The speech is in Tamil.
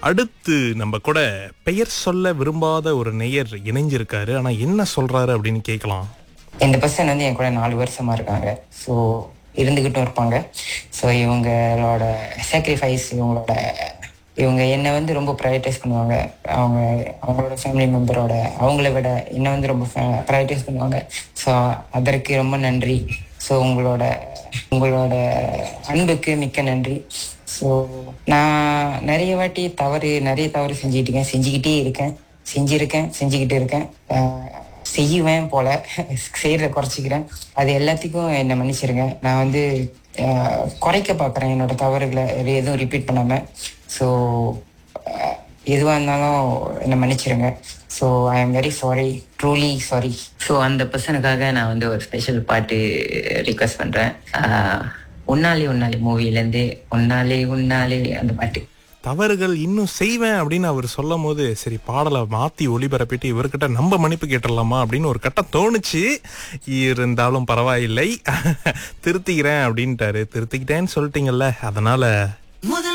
அடுத்து நம்ம கூட பெயர் சொல்ல விரும்பாத ஒரு நேயர் இணைஞ்சிருக்காரு ஆனா என்ன சொல்றாரு அப்படின்னு கேட்கலாம் இந்த பர்சன் வந்து என் கூட நாலு வருஷமா இருக்காங்க ஸோ இருந்துகிட்டும் இருப்பாங்க ஸோ இவங்களோட சாக்ரிஃபைஸ் இவங்களோட இவங்க என்னை வந்து ரொம்ப ப்ரையாரிட்டைஸ் பண்ணுவாங்க அவங்க அவங்களோட ஃபேமிலி மெம்பரோட அவங்கள விட என்னை வந்து ரொம்ப ப்ரையாரிட்டைஸ் பண்ணுவாங்க ஸோ அதற்கு ரொம்ப நன்றி ஸோ உங்களோட உங்களோட அன்புக்கு மிக்க நன்றி ஸோ நான் நிறைய வாட்டி தவறு நிறைய தவறு செஞ்சுட்டு இருக்கேன் செஞ்சுக்கிட்டே இருக்கேன் செஞ்சிருக்கேன் செஞ்சுக்கிட்டு இருக்கேன் ஆஹ் செய்வேன் போல செய்யறத குறைச்சிக்கிறேன் அது எல்லாத்துக்கும் என்னை மன்னிச்சிருங்க நான் வந்து ஆஹ் குறைக்க பார்க்குறேன் என்னோட தவறுகளை எது- எதுவும் ரிப்பீட் பண்ணாம ஸோ எதுவாக இருந்தாலும் என்னை மன்னிச்சிருங்க so I am very sorry truly sorry so அந்த பர்சனுக்காக நான் வந்து ஒரு ஸ்பெஷல் பாட்டு ரிக்வெஸ்ட் பண்ணுறேன் உன்னாலே உன்னாலே மூவிலேருந்து உன்னாலே உன்னாலே அந்த பாட்டு தவறுகள் இன்னும் செய்வேன் அப்படின்னு அவர் சொல்லும் போது சரி பாடலை மாத்தி ஒளிபரப்பிட்டு இவர்கிட்ட நம்ம மன்னிப்பு கேட்டுடலாமா அப்படின்னு ஒரு கட்டம் தோணுச்சு இருந்தாலும் பரவாயில்லை திருத்திக்கிறேன் அப்படின்ட்டாரு திருத்திக்கிட்டேன்னு சொல்லிட்டீங்கல்ல அதனால முதல்